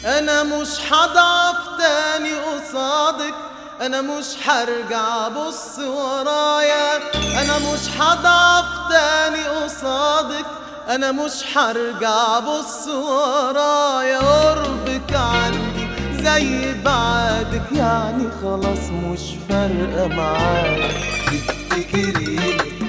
انا مش هضعف تاني قصادك انا مش هرجع بص ورايا انا مش هضعف تاني قصادك انا مش هرجع بص ورايا قربك عندي زي بعدك يعني خلاص مش فارقه معايا تفتكريني